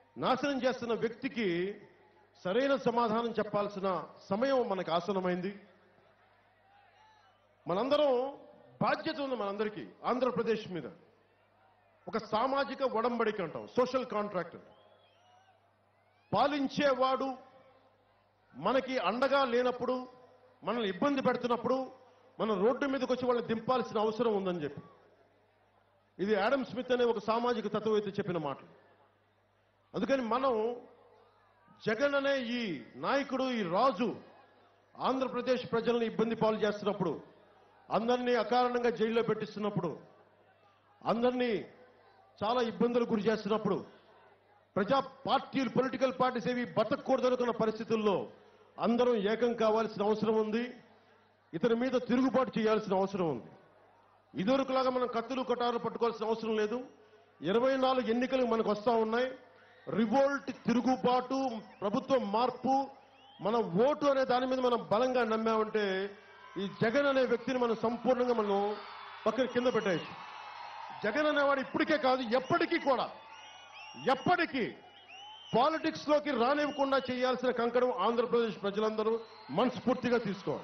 నాశనం చేస్తున్న వ్యక్తికి సరైన సమాధానం చెప్పాల్సిన సమయం మనకు ఆసనమైంది మనందరం బాధ్యత ఉంది మనందరికీ ఆంధ్రప్రదేశ్ మీద ఒక సామాజిక ఒడంబడిక అంటాం సోషల్ కాంట్రాక్ట్ పాలించేవాడు మనకి అండగా లేనప్పుడు మనల్ని ఇబ్బంది పెడుతున్నప్పుడు మనం రోడ్డు మీదకి వచ్చి వాళ్ళని దింపాల్సిన అవసరం ఉందని చెప్పి ఇది యాడమ్ స్మిత్ అనే ఒక సామాజిక తత్వవేత్త చెప్పిన మాటలు అందుకని మనం జగన్ అనే ఈ నాయకుడు ఈ రాజు ఆంధ్రప్రదేశ్ ప్రజల్ని ఇబ్బంది పాలు చేస్తున్నప్పుడు అందరినీ అకారణంగా జైల్లో పెట్టిస్తున్నప్పుడు అందరినీ చాలా ఇబ్బందులు గురి చేస్తున్నప్పుడు ప్రజా పార్టీలు పొలిటికల్ పార్టీస్ ఏవి బతకూడదనుకున్న పరిస్థితుల్లో అందరం ఏకం కావాల్సిన అవసరం ఉంది ఇతని మీద తిరుగుబాటు చేయాల్సిన అవసరం ఉంది ఇదివరకులాగా మనం కత్తులు కొట్టాలు పట్టుకోవాల్సిన అవసరం లేదు ఇరవై నాలుగు ఎన్నికలు మనకు వస్తా ఉన్నాయి రివోల్ట్ తిరుగుబాటు ప్రభుత్వ మార్పు మన ఓటు అనే దాని మీద మనం బలంగా నమ్మామంటే ఈ జగన్ అనే వ్యక్తిని మనం సంపూర్ణంగా మనం పక్కన కింద పెట్టేయచ్చు జగన్ అనేవాడు ఇప్పటికే కాదు ఎప్పటికీ కూడా ఎప్పటికీ పాలిటిక్స్ లోకి రానివ్వకుండా చేయాల్సిన కంకణం ఆంధ్రప్రదేశ్ ప్రజలందరూ మనస్ఫూర్తిగా తీసుకోవాలి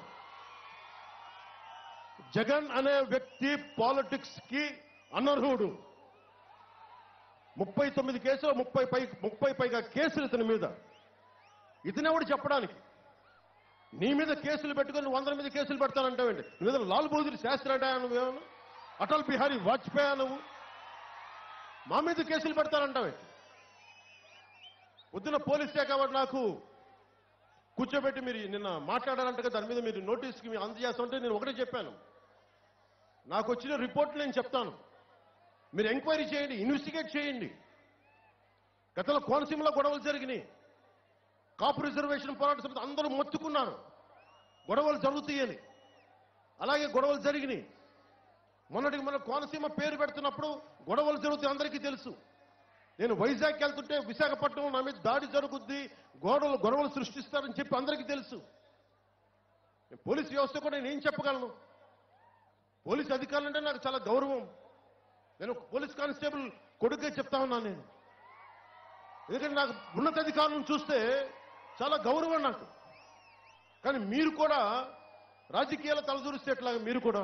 జగన్ అనే వ్యక్తి పాలిటిక్స్ కి అనర్హుడు ముప్పై తొమ్మిది కేసులు ముప్పై పై ముప్పై పైగా కేసులు ఇతని మీద ఇతనెవడు చెప్పడానికి నీ మీద కేసులు పెట్టుకొని వందల మీద కేసులు పెడతానంటావండి నువ్వు ఏదో లాల్ బహదూర్ శాస్త్రి అంటే నువ్వేమన్నా అటల్ బిహారీ వాజ్పేయి నువ్వు మా మీద కేసులు పెడతానంటావే పొద్దున పోలీస్ శాఖ వాడు నాకు కూర్చోబెట్టి మీరు నిన్న మాట్లాడారంటే దాని మీద మీరు నోటీస్కి మీరు అందజేస్తామంటే నేను ఒకటే చెప్పాను నాకు వచ్చిన రిపోర్ట్ నేను చెప్తాను మీరు ఎంక్వైరీ చేయండి ఇన్వెస్టిగేట్ చేయండి గతంలో కోనసీమలో గొడవలు జరిగినాయి కాపు రిజర్వేషన్ పోరాట సమితి అందరూ మొత్తుకున్నారు గొడవలు జరుగుతాయని అలాగే గొడవలు జరిగినాయి మొన్నటికి మన కోనసీమ పేరు పెడుతున్నప్పుడు గొడవలు జరుగుతాయి అందరికీ తెలుసు నేను వైజాగ్ వెళ్తుంటే విశాఖపట్నం నా మీద దాడి జరుగుద్ది గొడవలు గొడవలు సృష్టిస్తారని చెప్పి అందరికీ తెలుసు నేను పోలీస్ వ్యవస్థ కూడా నేను ఏం చెప్పగలను పోలీస్ అధికారులు అంటే నాకు చాలా గౌరవం నేను ఒక పోలీస్ కానిస్టేబుల్ కొడుకే చెప్తా ఉన్నాను నేను ఎందుకంటే నాకు ఉన్నతాధికారులను చూస్తే చాలా గౌరవం నాకు కానీ మీరు కూడా రాజకీయాల తలదూరిస్తే ఎట్లాగా మీరు కూడా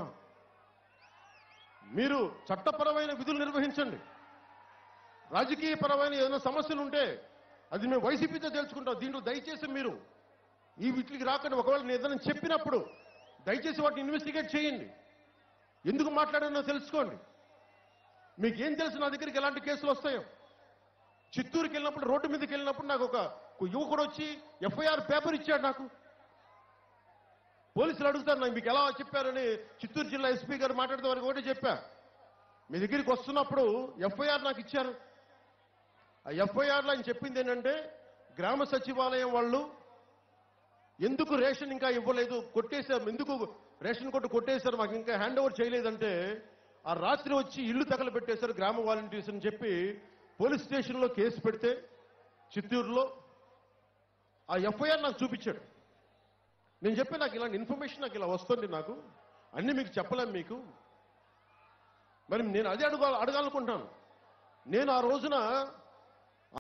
మీరు చట్టపరమైన విధులు నిర్వహించండి రాజకీయపరమైన ఏదైనా సమస్యలు ఉంటే అది మేము వైసీపీతో తెలుసుకుంటాం దీంట్లో దయచేసి మీరు ఈ వీటికి రాకండి ఒకవేళ నేను ఏదైనా చెప్పినప్పుడు దయచేసి వాటిని ఇన్వెస్టిగేట్ చేయండి ఎందుకు మాట్లాడానో తెలుసుకోండి మీకు ఏం తెలుసు నా దగ్గరికి ఎలాంటి కేసులు వస్తాయో చిత్తూరుకి వెళ్ళినప్పుడు రోడ్డు మీదకి వెళ్ళినప్పుడు నాకు ఒక ఒక యువకుడు వచ్చి ఎఫ్ఐఆర్ పేపర్ ఇచ్చాడు నాకు పోలీసులు అడుగుతారు నాకు మీకు ఎలా చెప్పారని చిత్తూరు జిల్లా ఎస్పీ గారు మాట్లాడితే వారికి ఒకటే చెప్పా మీ దగ్గరికి వస్తున్నప్పుడు ఎఫ్ఐఆర్ నాకు ఇచ్చారు ఆ ఎఫ్ఐఆర్లో ఆయన చెప్పింది ఏంటంటే గ్రామ సచివాలయం వాళ్ళు ఎందుకు రేషన్ ఇంకా ఇవ్వలేదు కొట్టేశారు ఎందుకు రేషన్ కొట్టు కొట్టేశారు మాకు ఇంకా హ్యాండ్ ఓవర్ చేయలేదంటే ఆ రాత్రి వచ్చి ఇల్లు తగలబెట్టేశారు గ్రామ వాలంటీర్స్ అని చెప్పి పోలీస్ స్టేషన్లో కేసు పెడితే చిత్తూరులో ఆ ఎఫ్ఐఆర్ నాకు చూపించాడు నేను చెప్పి నాకు ఇలాంటి ఇన్ఫర్మేషన్ నాకు ఇలా వస్తుంది నాకు అన్ని మీకు చెప్పలేం మీకు మరి నేను అదే అడుగు అడగాలనుకుంటాను నేను ఆ రోజున